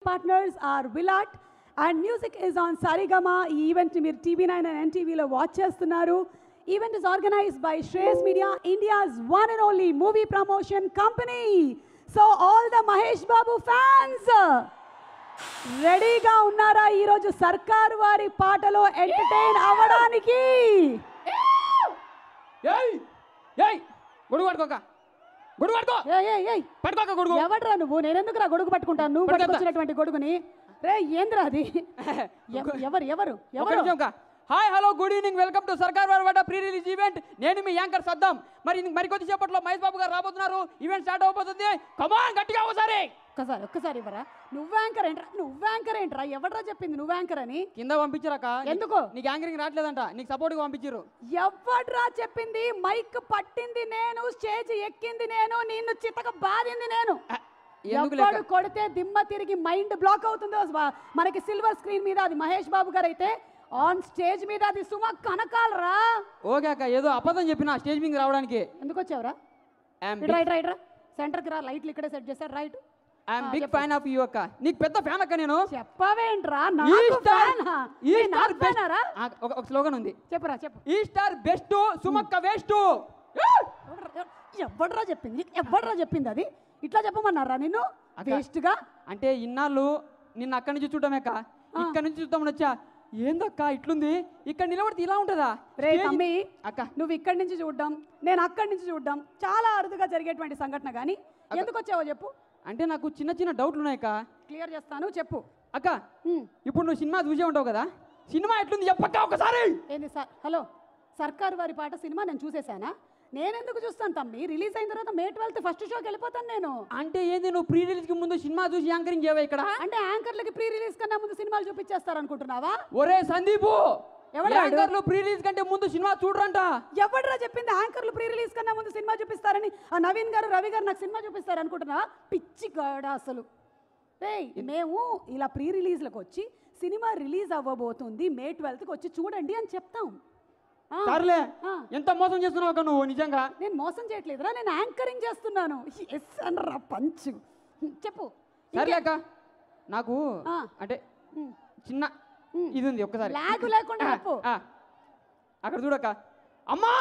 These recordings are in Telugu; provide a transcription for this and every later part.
partners are Vilat and music is on Sarigama. ఈ ఈవెంట్ మీరు టీవీ నైన్ అండ్ ఎన్టీవీలో వాచ్ చేస్తున్నారు event is organised by Shreyas media India's one and only movie promotion company so all the Mahesh Babu fans రెడీగా ఉన్నారా ఈరోజు సర్కార్ వారి పాటలో ఎంటర్టైన్ అవ్వడానికి ఏయ్ ఏయ్ గొడుగు పట్టుకోక గొడుగు పట్టుకో ఏయ్, ఏయ్, ఏయ్, పట్టుకోక గొడుగు ఎవడ్రా నువ్వు నేనెందుకు రా గొడుగు పట్టుకుంటాను నువ్వు పట్టుకొస్తా. పట్టుకొచ్చినటువంటి గొడుగుని రే ఏంద్రా అది ఎవ- ఎవరు ఎవరు ఒక ఎవరు నిమిషం కా hi hello good evening welcome to Sarkaru Vaari pre release event నేను మీ యాంకర్ సద్దాం మరి ఇంక మరికొద్ది సేపట్లో మహేష్ బాబు గారు రాబోతున్నారు ఈవెంట్ స్టార్ట్ అవబోతుంది కమాన్ గట్టిగా ఒకసారి ఒక్కసారి ఒక్కసారి ఇవ్వరా నువ్వు యాంకర్ ఏంట్రా నువ్వు యాంకర్ ఏంట్రా ఎవడ్రా చెప్పింది నువ్వు యాంకర్ అని కింద పంపించారక్క ఎందుకు? నీకు యాంకరింగ్ రావట్లేదంట నీకు సపోర్ట్ గా పంపించారు ఎవడ్రా చెప్పింది మైక్ పట్టింది నేను స్టేజ్ ఎక్కింది నేను నిన్ను చితక బాధింది నేను ఆ, ఎందుకు ఎవడు లేక కొడితే దిమ్మ తిరిగి మైండ్ బ్లాక్ అవుతుందో స్వ- మనకి సిల్వర్ స్క్రీన్ మీద అది మహేష్ బాబు గారు అయితే ఆన్ స్టేజ్ మీద అది సుమ కనకాలరా ఓకే అక్క ఏదో అబద్ధం చెప్పిన స్టేజ్ మీద రావడానికి ఎందుకు వచ్చావురా ఐఎమ్ ఇటు రైట్ రైట్ రా సెంటర్కి రా లైట్లు ఇక్కడే సెట్ చేశారు right I'm big fan of you అక్క నీకు పెద్ద ఫ్యాన్ అక్క నేను చెప్పవేంట్రా ఈ నాకు స్టార్ ఫ్యానా? ఈ నేను స్టార్ నాకు బెస్ట్ ఫ్యానారా? ఒక ఒక స్లోగన్ ఉంది చెప్పురా చెప్పు ఈ స్టార్ బెస్ట్ సుమక్క వేస్ట్ ఎవడ్రా- ఎవడ్రా చెప్పింది ఎవడ్రా చెప్పింది అది ఇట్లా చెప్పమన్నారా నిన్ను అక్క. వేస్ట్ గా అంటే ఇన్నాళ్ళు నిన్న అక్కడి నుంచి చూడమే అక్క ఇక్కడ నుంచి చూద్దామని వచ్చా ఏందక్క ఇట్లుంది ఇక్కడ నిలబడితే ఇలా ఉంటుందా రే స్టేజ్- తమ్మి అక్క నువ్వు ఇక్కడి నుంచి చూడడం నేను అక్కడి నుంచి చూడడం చాలా అరుదుగా జరిగేటువంటి సంఘటన కానీ ఎందుకు వచ్చావో చెప్పు అంటే నాకు చిన్న చిన్న డౌట్లు ఉన్నాయి అక్క క్లియర్ చేస్తాను చెప్పు అక్క ఉమ్, ఇప్పుడు నువ్వు సినిమా చూసే ఉంటావు కదా సినిమా ఎట్లుంది చెప్పక్క ఒకసారి ఏంది సార్ హలో సర్కారు వారి పాట సినిమా నేను చూసేసానా నేను ఎందుకు చూస్తాను తమ్మి రిలీజ్ అయిన తర్వాత మే ట్వెల్త్ ఫస్ట్ షోకి వెళ్ళిపోతాను నేను అంటే ఏంది నువ్వు ప్రీ రిలీజ్ కి ముందు సినిమా చూసి యాంకరింగ్ చేయవా ఇక్కడ అంటే యాంకర్లకి ప్రీ రిలీజ్ కన్నా ముందు సినిమాలు చూపించేస్తారు అనుకుంటున్నావా ఒరే సందీపు ఎవడాడు? యాంకర్లు ప్రీ రిలీజ్ కంటే ముందు సినిమా చూడరంట ఎవడరా చెప్పింది యాంకర్లు ప్రీ రిలీజ్ కన్నా ముందు సినిమా చూపిస్తారని ఆ నవీన్ గారు రవి గారు నాకు సినిమా చూపిస్తారు అనుకుంటున్నావా పిచ్చి గాడ అసలు ఏయ్ మేము ఇలా ప్రీ రిలీజ్లకు వచ్చి సినిమా రిలీజ్ అవ్వబోతుంది మే ట్వెల్త్కి వచ్చి చూడండి అని చెప్తాం ఆ, సర్లే ఆ. ఎంత మోసం చేస్తున్నావు అక్క నువ్వు నిజంగా నేను మోసం చేయట్లేదురా నేను యాంకరింగ్ చేస్తున్నాను ఎస్ అనరా పంచు చెప్పు సర్లే అక్క నాకు ఆ. అంటే ఉమ్. చిన్న ఉమ్. ఇది ఉంది ఒక్కసారి లాగు లేకుండా ఆ, చెప్పు ఆ. అక్కడ చూడక్క అమ్మా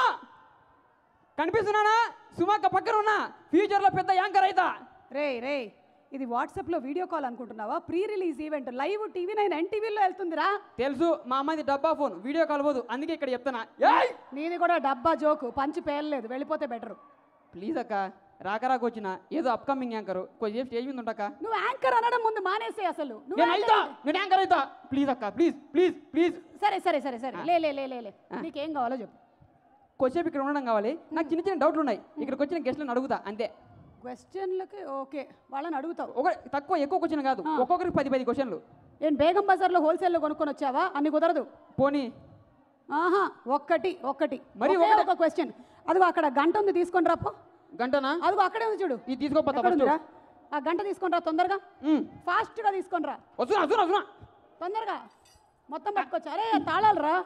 కనిపిస్తున్నానా సుమాక పక్కన ఉన్నా ఫ్యూచర్ లో పెద్ద యాంకర్ అయితా రే రే ఇది వాట్సాప్లో వీడియో కాల్ అనుకుంటున్నావా pre release event live TV nine ఎన్టీవీలో వెళ్తుందిరా తెలుసు మా అమ్మాయిది డబ్బా ఫోన్ వీడియో కాల్ పోదు అందుకే ఇక్కడ చెప్తానా ఏయ్ నీది కూడా డబ్బా జోకు పంచి పేలలేదు వెళ్ళిపోతే బెటరు ప్లీజ్ అక్క రాక రాక వచ్చిన ఏదో అప్కమింగ్ యాంకర్ కొంచెం స్టేజ్ మీద ఉంటాక నువ్వు యాంకర్ అనడం ముందు మానేసే అసలు నువ్వు నేను అయితా యాంకర్ నేను యాంకర్ అయితా ప్లీజ్ అక్క ప్లీజ్ ప్లీజ్ ప్లీజ్ సరే సరే సరే సరే లే లే లే లే లే నీకేం కావాలో చెప్పు కొద్దిసేపు ఇక్కడ ఉండడం కావాలి నాకు చిన్న చిన్న డౌట్లు ఉన్నాయి ఇక్కడికి వచ్చిన గెస్ట్లను అడుగుతా అంతే క్వశ్చన్లకి ఓకే వాళ్ళని అడుగుతావు ఒక తక్కువ ఎక్కువ క్వశ్చన్ కాదు ఒక్కొక్కరికి పది పది క్వశ్చన్లు ఏం బేగం బజార్లో హోల్సేల్లో కొనుక్కొని వచ్చావా అన్ని కుదరదు పోనీ ఆహా ఒక్కటి ఒక్కటి మరి ఒకే ఒకటే. ఒక క్వశ్చన్ అదిగో అక్కడ గంట ఉంది తీసుకొని రాపో గంటనా అదిగో అక్కడే ఉంది చూడు ఇది తీసుకోపోతా ఎక్కడ ఫస్ట్ ఉందిరా? ఆ గంట తీసుకొని రా తొందరగా ఫాస్ట్గా తీసుకొని రా వస్తున్నా వస్తున్నా వస్తున్నా తొందరగా మొత్తం పట్టుకోవచ్చు అరే తాళాలు రా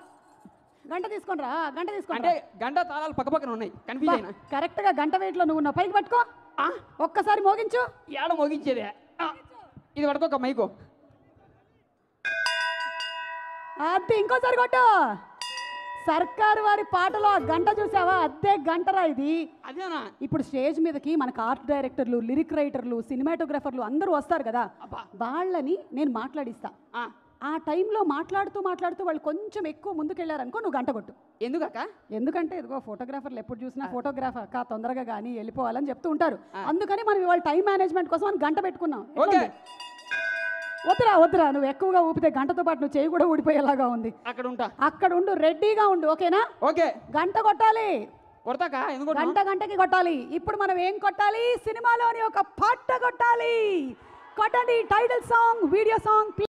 గంట తీసుకొని రా గంట తీసుకొని అంటే గంట తాళాలు పక్క పక్కన ఉన్నాయి కన్ఫ్యూజ్ అయినా కరెక్ట్ గా గంట వెయిట్ లో నువ్వు ఉన్నావు పైకి పట్టుకో ఆ, ఒక్కసారి మోగించు ఏడ మోగించేదే ఆ, ఇది పడుకోక మైకు అది ఇంకోసారి కొట్టు సర్కారు వారి పాటలో ఆ గంట చూసావా అదే గంటరా ఇది అదేనా ఇప్పుడు స్టేజ్ మీదకి మనకు ఆర్ట్ డైరెక్టర్లు లిరిక్ రైటర్లు సినిమాటోగ్రాఫర్లు అందరూ వస్తారు కదా అబ్బా. వాళ్ళని నేను మాట్లాడిస్తా ఆ, ఆ టైంలో మాట్లాడుతూ మాట్లాడుతూ వాళ్ళు కొంచెం ఎక్కువ ముందుకెళ్ళారనుకో నువ్వు గంట కొట్టు ఎందుకక్క ఎందుకంటే ఇదిగో ఫోటోగ్రాఫర్లు ఎప్పుడు చూసినా ఫోటోగ్రాఫర్ అక్క తొందరగా కానీ వెళ్ళిపోవాలని చెప్తూ ఉంటారు అందుకని మనం ఇవాళ టైం మేనేజ్మెంట్ కోసం మనం గంట పెట్టుకున్నాం ఓకే ఎట్లుంది? వద్దురా వద్దురా నువ్వు ఎక్కువగా ఊపితే గంటతో పాటు నువ్వు చేయి కూడా ఊడిపోయేలాగా ఉంది అక్కడ ఉంటా అక్కడ ఉండు రెడీగా ఉండు ఓకేనా ఓకే గంట కొట్టాలి కొడతాక ఎందుకు కొట్టను? గంట గంటకి కొట్టాలి ఇప్పుడు మనం ఏం కొట్టాలి సినిమాలోని ఒక పాట కొట్టాలి కొట్టండి టైటిల్ సాంగ్ వీడియో సాంగ్